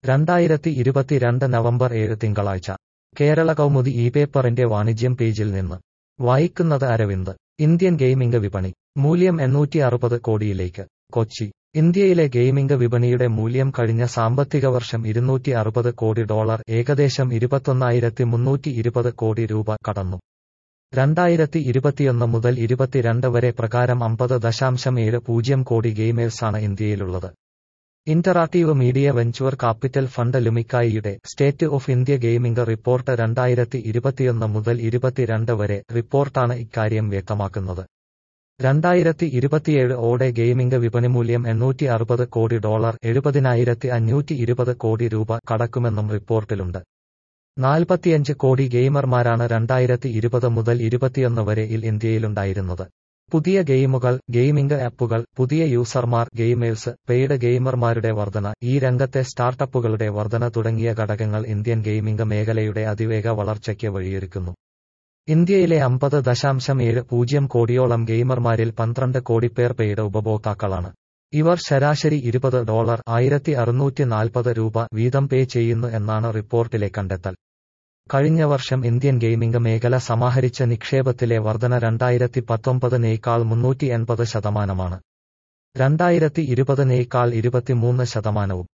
രണ്ടായിരത്തി ഇരുപത്തിരണ്ട് നവംബർ ഏഴ് തിങ്കളാഴ്ച കേരള കൗമുദി ഈ പേപ്പറിന്റെ വാണിജ്യം പേജിൽ നിന്ന് വായിക്കുന്നത് അരവിന്ദ് ഇന്ത്യൻ ഗെയിമിംഗ് വിപണി മൂല്യം എണ്ണൂറ്റി അറുപത് കോടിയിലേക്ക് കൊച്ചി ഇന്ത്യയിലെ ഗെയിമിംഗ് വിപണിയുടെ മൂല്യം കഴിഞ്ഞ സാമ്പത്തിക വർഷം ഇരുന്നൂറ്റി അറുപത് കോടി ഡോളർ ഏകദേശം ഇരുപത്തൊന്നായിരത്തി മുന്നൂറ്റി ഇരുപത് കോടി രൂപ കടന്നു രണ്ടായിരത്തി ഇരുപത്തിയൊന്ന് മുതൽ ഇരുപത്തിരണ്ട് വരെ പ്രകാരം അമ്പത് ദശാംശം ഏഴ് പൂജ്യം കോടി ഗെയിമേഴ്സാണ് ഇന്ത്യയിലുള്ളത് interactive media venture capital fund ലുമിക്കായിയുടെ state of India gaming report രണ്ടായിരത്തി ഇരുപത്തിയൊന്ന് മുതൽ ഇരുപത്തിരണ്ട് വരെ റിപ്പോർട്ടാണ് ഇക്കാര്യം വ്യക്തമാക്കുന്നത് രണ്ടായിരത്തി ഇരുപത്തിയേഴ് ഓടെ ഗെയിമിംഗ് വിപണിമൂല്യം എണ്ണൂറ്റി അറുപത് കോടി ഡോളർ എഴുപതിനായിരത്തി അഞ്ഞൂറ്റി ഇരുപത് കോടി രൂപ കടക്കുമെന്നും റിപ്പോർട്ടിലുണ്ട് നാൽപ്പത്തിയഞ്ച് കോടി ഗെയിമർമാരാണ് രണ്ടായിരത്തി ഇരുപത് മുതൽ ഇരുപത്തിയൊന്ന് വരെ ഇൽ ഇന്ത്യയിലുണ്ടായിരുന്നത് പുതിയ ഗെയിമുകൾ ഗെയിമിംഗ് ആപ്പുകൾ പുതിയ യൂസർമാർ ഗെയിമേഴ്സ് പെയ്ഡ് ഗെയിമർമാരുടെ വർധന ഈ രംഗത്തെ സ്റ്റാർട്ടപ്പുകളുടെ വർധന തുടങ്ങിയ ഘടകങ്ങൾ ഇന്ത്യൻ ഗെയിമിംഗ് മേഖലയുടെ അതിവേഗ വളർച്ചയ്ക്ക് വഴിയൊരുക്കുന്നു ഇന്ത്യയിലെ അമ്പത് ദശാംശം ഏഴ് പൂജ്യം കോടിയോളം ഗെയിമർമാരിൽ പന്ത്രണ്ട് കോടി പേർ പെയ്ഡ് ഉപഭോക്താക്കളാണ് ഇവർ ശരാശരി ഇരുപത് ഡോളർ ആയിരത്തി അറുന്നൂറ്റി നാൽപ്പത് രൂപ വീതം പേ ചെയ്യുന്നു എന്നാണ് റിപ്പോർട്ടിലെ കണ്ടെത്തൽ കഴിഞ്ഞ വർഷം ഇന്ത്യൻ ഗെയിമിംഗ് മേഖല സമാഹരിച്ച നിക്ഷേപത്തിലെ വർധന രണ്ടായിരത്തി പത്തൊമ്പതിനേക്കാൾ മുന്നൂറ്റി എൺപത് ശതമാനമാണ് രണ്ടായിരത്തി ഇരുപതിനേക്കാൾ ഇരുപത്തിമൂന്ന് ശതമാനവും